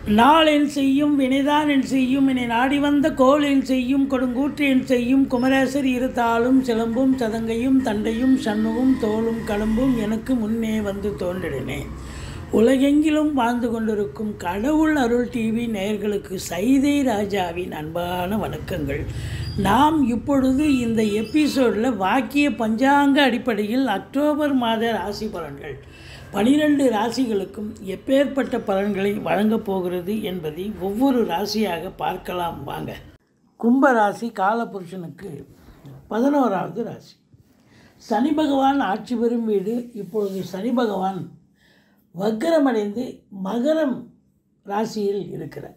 நாளென் செய்யும் வினைதான் என் செய்யும் என்னை நாடி வந்த கோல் என் செய்யும் கொடுங்கூற்று என் செய்யும் குமரேசர் இருத்தாளும் சிலம்பும் சதங்கையும் தண்டையும் சண்முகும் தோளும் களம்பும் எனக்கு முன்னே வந்து தோன்றினே உலகெங்கிலும் வாழ்ந்து கொண்டிருக்கும் கடவுள் அருள் டிவி நேயர்களுக்கு சைதை ராஜாவின் அன்பான வணக்கங்கள் நாம் இப்பொழுது இந்த எபிசோடில் வாக்கிய பஞ்சாங்க அடிப்படையில் அக்டோபர் மாத ராசி பலன்கள் பனிரெண்டு ராசிகளுக்கும் எப்பேற்பட்ட பலன்களை வழங்கப் போகிறது என்பதை ஒவ்வொரு ராசியாக பார்க்கலாம் வாங்க கும்ப ராசி காலபுருஷனுக்கு பதினோராவது ராசி சனி பகவான் ஆட்சி பெறும் வீடு இப்பொழுது சனி பகவான் வக்கரமடைந்து மகரம் ராசியில் இருக்கிறார்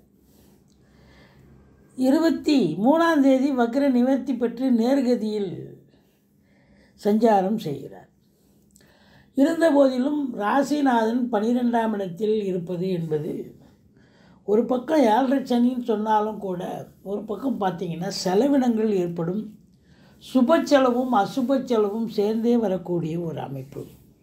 இருபத்தி மூணாம் தேதி வக்கர நிவர்த்தி பெற்று நேர்கதியில் சஞ்சாரம் செய்கிறார் இருந்த போதிலும் ராசிநாதன் பனிரெண்டாம் இடத்தில் இருப்பது என்பது ஒரு பக்கம் ஏழரை சனின்னு சொன்னாலும் கூட ஒரு பக்கம் பார்த்தீங்கன்னா செலவினங்கள் ஏற்படும் சுப செலவும் அசுப செலவும் சேர்ந்தே வரக்கூடிய ஒரு அமைப்பு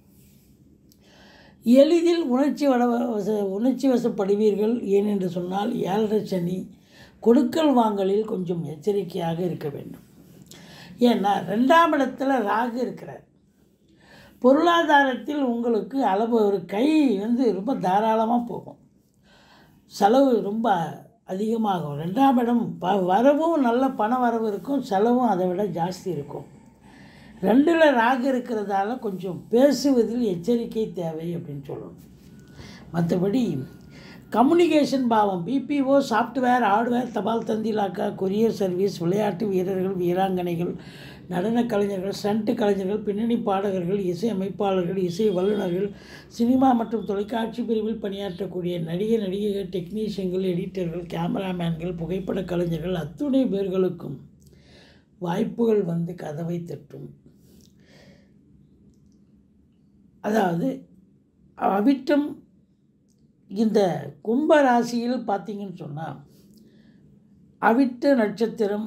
எளிதில் உணர்ச்சி வட வச உணர்ச்சி வசப்படுவீர்கள் ஏனென்று சொன்னால் ஏழரை சனி கொடுக்கல் வாங்கலில் கொஞ்சம் எச்சரிக்கையாக இருக்க வேண்டும் ஏன்னா ரெண்டாம் இடத்துல ராகு இருக்கிறார் பொருளாதாரத்தில் உங்களுக்கு அளவு ஒரு கை வந்து ரொம்ப தாராளமாக போகும் செலவு ரொம்ப அதிகமாகும் ரெண்டாம் இடம் ப வரவும் நல்ல பண வரவு இருக்கும் செலவும் அதை விட ஜாஸ்தி இருக்கும் ரெண்டில் ராகு இருக்கிறதால கொஞ்சம் பேசுவதில் எச்சரிக்கை தேவை அப்படின்னு சொல்லணும் மற்றபடி கம்யூனிகேஷன் பாவம் பிபிஓ சாஃப்ட்வேர் ஹார்ட்வேர் தபால் தந்திலாக்கா கொரியர் சர்வீஸ் விளையாட்டு வீரர்கள் வீராங்கனைகள் நடனக் கலைஞர்கள் ஸ்டண்ட் கலைஞர்கள் பின்னணி பாடகர்கள் இசை அமைப்பாளர்கள் இசை வல்லுநர்கள் சினிமா மற்றும் தொலைக்காட்சி பிரிவில் பணியாற்றக்கூடிய நடிகை நடிகைகள் டெக்னீஷியன்கள் எடிட்டர்கள் கேமராமேன்கள் புகைப்பட கலைஞர்கள் அத்துணை பேர்களுக்கும் வாய்ப்புகள் வந்து கதவை தட்டும் அதாவது அவிட்டம் இந்த கும்ப ராசியில் பார்த்தீங்கன்னு சொன்னால் அவிட்ட நட்சத்திரம்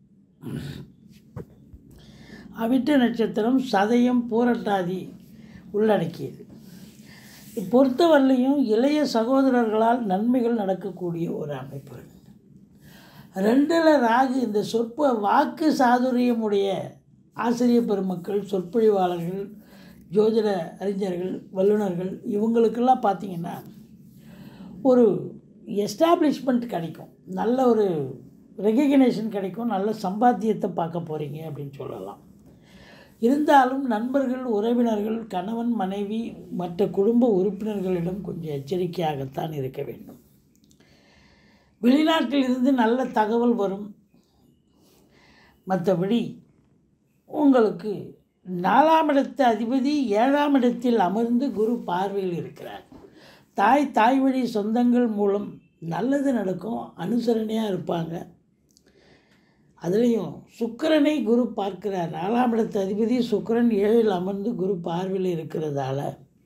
அவிட்ட நட்சத்திரம் சதயம் பூரட்டாதி உள்ளடக்கியது பொறுத்தவரையிலையும் இளைய சகோதரர்களால் நன்மைகள் நடக்கக்கூடிய ஒரு அமைப்பு ரெண்டில் ராகு இந்த சொற்ப வாக்கு சாதுரியமுடைய ஆசிரியர் பெருமக்கள் சொற்பொழிவாளர்கள் ஜோதிட அறிஞர்கள் வல்லுநர்கள் இவங்களுக்கெல்லாம் பார்த்திங்கன்னா ஒரு எஸ்டாப்ளிஷ்மெண்ட் கிடைக்கும் நல்ல ஒரு ரெகக்னேஷன் கிடைக்கும் நல்ல சம்பாத்தியத்தை பார்க்க போகிறீங்க அப்படின்னு சொல்லலாம் இருந்தாலும் நண்பர்கள் உறவினர்கள் கணவன் மனைவி மற்ற குடும்ப உறுப்பினர்களிடம் கொஞ்சம் எச்சரிக்கையாகத்தான் இருக்க வேண்டும் வெளிநாட்டில் இருந்து நல்ல தகவல் வரும் மற்றபடி உங்களுக்கு நாலாம் இடத்து அதிபதி ஏழாம் இடத்தில் அமர்ந்து குரு பார்வையில் இருக்கிறார் தாய் தாய் வழி சொந்தங்கள் மூலம் நல்லது நடக்கும் அனுசரணையாக இருப்பாங்க அதுலேயும் சுக்கரனை குரு பார்க்கிறார் நாலாம் இடத்து அதிபதி சுக்கரன் ஏழில் அமர்ந்து குரு பார்வையில் இருக்கிறதால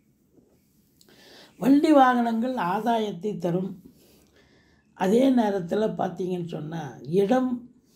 வண்டி வாகனங்கள் ஆதாயத்தை தரும் அதே நேரத்தில் பார்த்தீங்கன்னு சொன்னால் இடம்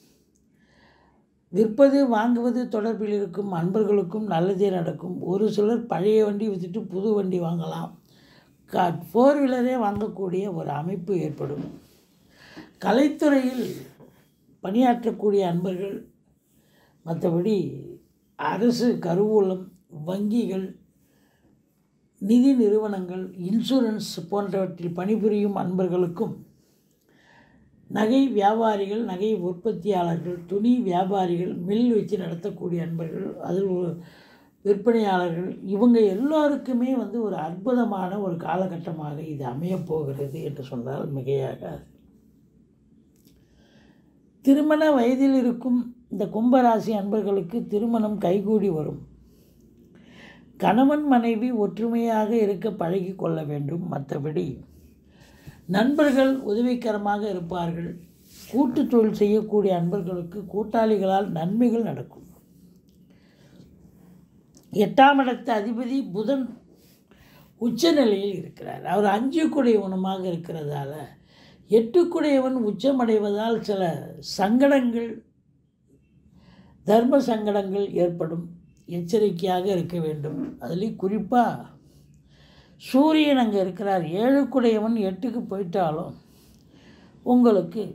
விற்பது வாங்குவது தொடர்பில் இருக்கும் அன்பர்களுக்கும் நல்லதே நடக்கும் ஒரு சிலர் பழைய வண்டி விற்றுட்டு புது வண்டி வாங்கலாம் கா ஃபோர் வீலரே வாங்கக்கூடிய ஒரு அமைப்பு ஏற்படும் கலைத்துறையில் பணியாற்றக்கூடிய அன்பர்கள் மற்றபடி அரசு கருவூலம் வங்கிகள் நிதி நிறுவனங்கள் இன்சூரன்ஸ் போன்றவற்றில் பணிபுரியும் அன்பர்களுக்கும் நகை வியாபாரிகள் நகை உற்பத்தியாளர்கள் துணி வியாபாரிகள் மில் வச்சு நடத்தக்கூடிய அன்பர்கள் அதில் ஒரு விற்பனையாளர்கள் இவங்க எல்லோருக்குமே வந்து ஒரு அற்புதமான ஒரு காலகட்டமாக இது அமையப் போகிறது என்று சொன்னால் மிகையாகாது திருமண வயதில் இருக்கும் இந்த கும்பராசி அன்பர்களுக்கு திருமணம் கைகூடி வரும் கணவன் மனைவி ஒற்றுமையாக இருக்க பழகி கொள்ள வேண்டும் மற்றபடி நண்பர்கள் உதவிகரமாக இருப்பார்கள் கூட்டு தொழில் செய்யக்கூடிய அன்பர்களுக்கு கூட்டாளிகளால் நன்மைகள் நடக்கும் எட்டாம் இடத்து அதிபதி புதன் உச்சநிலையில் இருக்கிறார் அவர் அஞ்சு குடையவனமாக இருக்கிறதால எட்டுக்குடையவன் உச்சமடைவதால் சில சங்கடங்கள் தர்ம சங்கடங்கள் ஏற்படும் எச்சரிக்கையாக இருக்க வேண்டும் அதுலேயும் குறிப்பாக சூரியன் அங்கே இருக்கிறார் ஏழுக்குடையவன் எட்டுக்கு போயிட்டாலும் உங்களுக்கு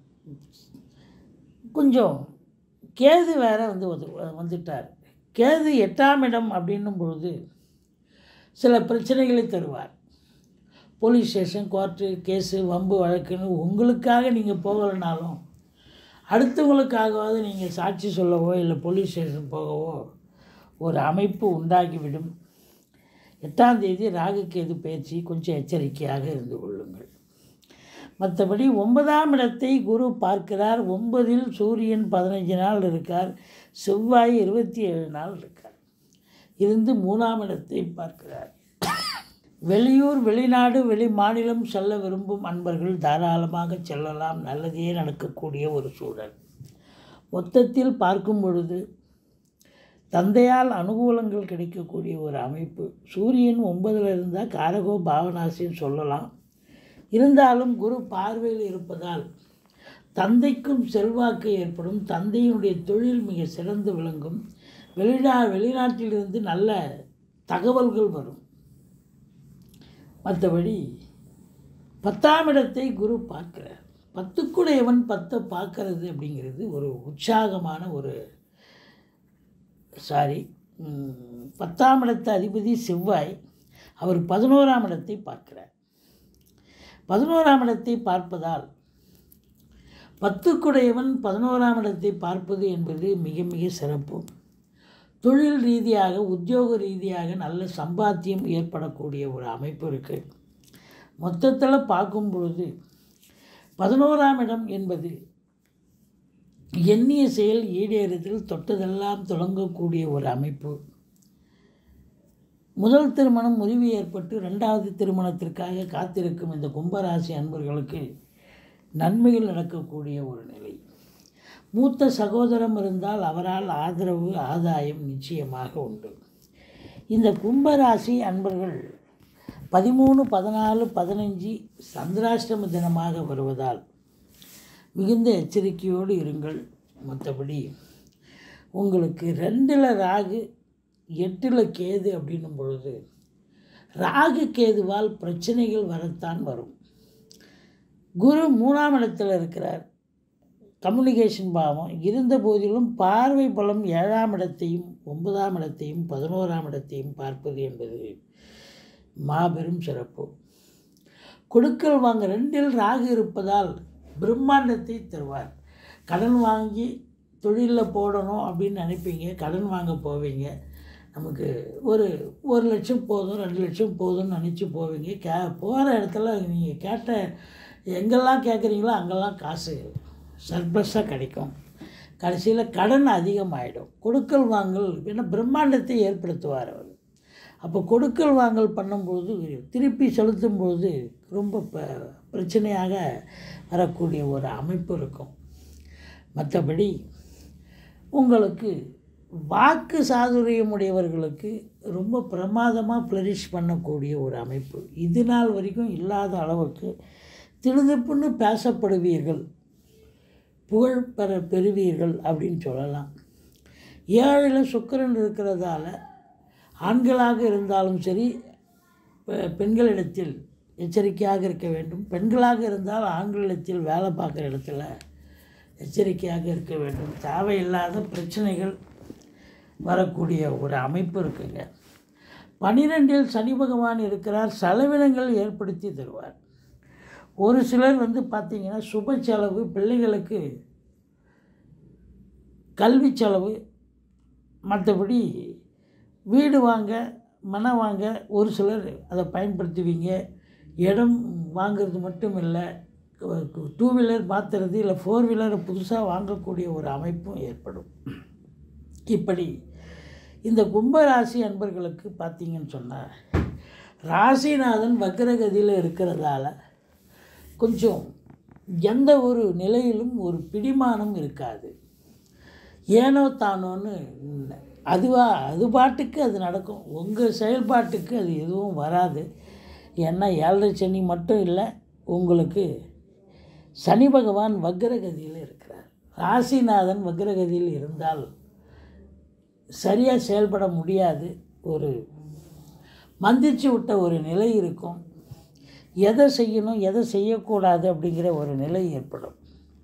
கொஞ்சம் கேது வேற வந்து வந்து வந்துட்டார் கேது எட்டாம் இடம் அப்படின்னும் பொழுது சில பிரச்சனைகளை தருவார் போலீஸ் ஸ்டேஷன் கோர்ட்டு கேஸு வம்பு வழக்குன்னு உங்களுக்காக நீங்கள் போகலைனாலும் அடுத்தவங்களுக்காகவாவது நீங்கள் சாட்சி சொல்லவோ இல்லை போலீஸ் ஸ்டேஷன் போகவோ ஒரு அமைப்பு உண்டாகிவிடும் எட்டாம் தேதி ராகு கேது பயிற்சி கொஞ்சம் எச்சரிக்கையாக இருந்து கொள்ளுங்கள் மற்றபடி ஒன்பதாம் இடத்தை குரு பார்க்கிறார் ஒன்பதில் சூரியன் பதினஞ்சு நாள் இருக்கார் செவ்வாய் இருபத்தி ஏழு நாள் இருக்கார் இருந்து மூணாம் இடத்தை பார்க்கிறார் வெளியூர் வெளிநாடு வெளி மாநிலம் செல்ல விரும்பும் அன்பர்கள் தாராளமாக செல்லலாம் நல்லதே நடக்கக்கூடிய ஒரு சூழல் மொத்தத்தில் பார்க்கும் பொழுது தந்தையால் அனுகூலங்கள் கிடைக்கக்கூடிய ஒரு அமைப்பு சூரியன் ஒன்பதில் இருந்தால் காரகோ பாவனாசின்னு சொல்லலாம் இருந்தாலும் குரு பார்வையில் இருப்பதால் தந்தைக்கும் செல்வாக்கு ஏற்படும் தந்தையினுடைய தொழில் மிக சிறந்து விளங்கும் வெளிநா வெளிநாட்டிலிருந்து நல்ல தகவல்கள் வரும் மற்றபடி பத்தாம் இடத்தை குரு பார்க்கிறார் பத்துக்குடையவன் பத்தை பார்க்கறது அப்படிங்கிறது ஒரு உற்சாகமான ஒரு சாரி ம், பத்தாம் இடத்து அதிபதி செவ்வாய் அவர் பதினோராம் இடத்தை பார்க்கிறார் பதினோராம் இடத்தை பார்ப்பதால் பத்துக்குடையவன் பதினோராம் இடத்தை பார்ப்பது என்பது மிக மிக சிறப்பு தொழில் ரீதியாக உத்தியோக ரீதியாக நல்ல சம்பாத்தியம் ஏற்படக்கூடிய ஒரு அமைப்பு இருக்குது மொத்தத்தில் பார்க்கும் பொழுது பதினோராம் இடம் என்பது எண்ணிய செயல் ஈடேறுதல் தொட்டதெல்லாம் தொடங்கக்கூடிய ஒரு அமைப்பு முதல் திருமணம் முறிவு ஏற்பட்டு ரெண்டாவது திருமணத்திற்காக காத்திருக்கும் இந்த கும்பராசி அன்பர்களுக்கு நன்மைகள் நடக்கக்கூடிய ஒரு நிலை மூத்த சகோதரம் இருந்தால் அவரால் ஆதரவு ஆதாயம் நிச்சயமாக உண்டு இந்த கும்பராசி அன்பர்கள் பதிமூணு பதினாலு பதினஞ்சு சந்திராஷ்டம தினமாக வருவதால் மிகுந்த எச்சரிக்கையோடு இருங்கள் மற்றபடி உங்களுக்கு ரெண்டில் ராகு எட்டில் கேது அப்படின்னும் பொழுது ராகு கேதுவால் பிரச்சனைகள் வரத்தான் வரும் குரு மூணாம் இடத்துல இருக்கிறார் கம்யூனிகேஷன் பாவம் இருந்த போதிலும் பார்வை பலம் ஏழாம் இடத்தையும் ஒன்பதாம் இடத்தையும் பதினோராம் இடத்தையும் பார்ப்பது என்பது மாபெரும் சிறப்பு கொடுக்கல் வாங்க ரெண்டில் ராகு இருப்பதால் பிரம்மாண்டத்தை தருவார் கடன் வாங்கி தொழிலில் போடணும் அப்படின்னு நினைப்பீங்க கடன் வாங்க போவீங்க நமக்கு ஒரு ஒரு லட்சம் போதும் ரெண்டு லட்சம் போதும்னு நினச்சி போவீங்க கே போகிற இடத்துல நீங்கள் கேட்ட எங்கெல்லாம் கேட்குறீங்களோ அங்கெல்லாம் காசு சர்ப்ளஸாக கிடைக்கும் கடைசியில் கடன் அதிகமாகிடும் கொடுக்கல் வாங்கல் ஏன்னா பிரம்மாண்டத்தை ஏற்படுத்துவார் அவர் அப்போ கொடுக்கல் வாங்கல் பண்ணும்போது திருப்பி செலுத்தும்போது ரொம்ப ப பிரச்சனையாக வரக்கூடிய ஒரு அமைப்பு இருக்கும் மற்றபடி உங்களுக்கு வாக்கு சாதுரியமுடையவர்களுக்கு ரொம்ப பிரமாதமாக ஃப்ளரிஷ் பண்ணக்கூடிய ஒரு அமைப்பு இது நாள் வரைக்கும் இல்லாத அளவுக்கு திடுதிப்புன்னு பேசப்படுவீர்கள் புகழ் பெற பெறுவீர்கள் அப்படின்னு சொல்லலாம் ஏழில் சுக்கிரன் இருக்கிறதால ஆண்களாக இருந்தாலும் சரி பெ- பெண்களிடத்தில் எச்சரிக்கையாக இருக்க வேண்டும் பெண்களாக இருந்தால் ஆண்களிடத்தில் வேலை பார்க்குற இடத்துல எச்சரிக்கையாக இருக்க வேண்டும் தேவையில்லாத பிரச்சனைகள் வரக்கூடிய ஒரு அமைப்பு இருக்குங்க பனிரெண்டில் சனி பகவான் இருக்கிறார் செலவினங்கள் ஏற்படுத்தி தருவார் ஒரு சிலர் வந்து பார்த்திங்கன்னா சுப செலவு பிள்ளைகளுக்கு கல்வி செலவு மற்றபடி வீடு வாங்க மனம் வாங்க ஒரு சிலர் அதை பயன்படுத்துவீங்க இடம் வாங்கிறது மட்டும் இல்லை டூ வீலர் மாற்றுறது இல்லை ஃபோர் வீலரை புதுசாக வாங்கக்கூடிய ஒரு அமைப்பும் ஏற்படும் இப்படி இந்த கும்பராசி அன்பர்களுக்கு பார்த்தீங்கன்னு சொன்னால் ராசிநாதன் வக்ரகதியில் இருக்கிறதால கொஞ்சம் எந்த ஒரு நிலையிலும் ஒரு பிடிமானம் இருக்காது ஏனோ தானோன்னு அதுவா அது பாட்டுக்கு அது நடக்கும் உங்கள் செயல்பாட்டுக்கு அது எதுவும் வராது ஏன்னா ஏழரை சனி மட்டும் இல்லை உங்களுக்கு சனி பகவான் வக்ரகதியில் இருக்கிறார் ராசிநாதன் வக்ரகதியில் இருந்தால் சரியாக செயல்பட முடியாது ஒரு மந்திச்சு விட்ட ஒரு நிலை இருக்கும் எதை செய்யணும் எதை செய்யக்கூடாது அப்படிங்கிற ஒரு நிலை ஏற்படும்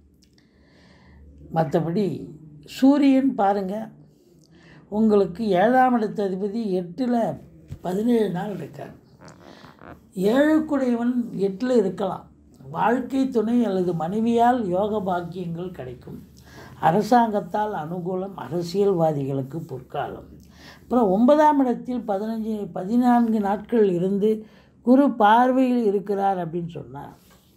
மற்றபடி சூரியன் பாருங்கள் உங்களுக்கு ஏழாம் இடத்த அதிபதி எட்டில் பதினேழு நாள் இருக்கார் ஏழுக்குடையவன் எட்டில் இருக்கலாம் வாழ்க்கை துணை அல்லது மனைவியால் யோக பாக்கியங்கள் கிடைக்கும் அரசாங்கத்தால் அனுகூலம் அரசியல்வாதிகளுக்கு பொற்காலம் அப்புறம் ஒன்பதாம் இடத்தில் பதினஞ்சு பதினான்கு நாட்கள் இருந்து குரு பார்வையில் இருக்கிறார் அப்படின்னு சொன்னார்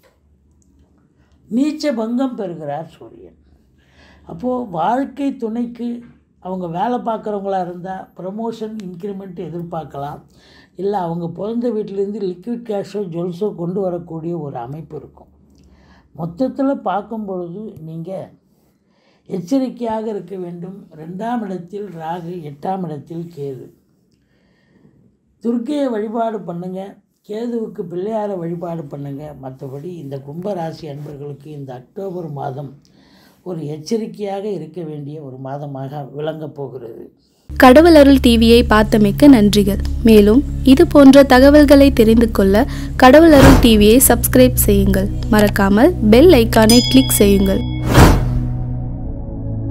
நீச்ச பங்கம் பெறுகிறார் சூரியன் அப்போது வாழ்க்கை துணைக்கு அவங்க வேலை பார்க்குறவங்களா இருந்தால் ப்ரமோஷன் இன்க்ரிமெண்ட் எதிர்பார்க்கலாம் இல்லை அவங்க பிறந்த வீட்டிலேருந்து லிக்விட் கேஷோ ஜுவல்ஸோ கொண்டு வரக்கூடிய ஒரு அமைப்பு இருக்கும் மொத்தத்தில் பார்க்கும் பொழுது நீங்கள் எச்சரிக்கையாக இருக்க வேண்டும் ரெண்டாம் இடத்தில் ராகு எட்டாம் இடத்தில் கேது துர்க்கையை வழிபாடு பண்ணுங்கள் கேதுவுக்கு பிள்ளையாரை வழிபாடு பண்ணுங்கள் மற்றபடி இந்த கும்பராசி அன்பர்களுக்கு இந்த அக்டோபர் மாதம் ஒரு எச்சரிக்கையாக இருக்க வேண்டிய ஒரு மாதமாக விளங்கப் போகிறது கடவுள் அருள் டிவியை பார்த்தமைக்க நன்றிகள் மேலும் இது போன்ற தகவல்களை தெரிந்து கொள்ள கடவுள் அருள் டிவியை சப்ஸ்கிரைப் செய்யுங்கள் மறக்காமல் பெல் ஐக்கானை கிளிக் செய்யுங்கள்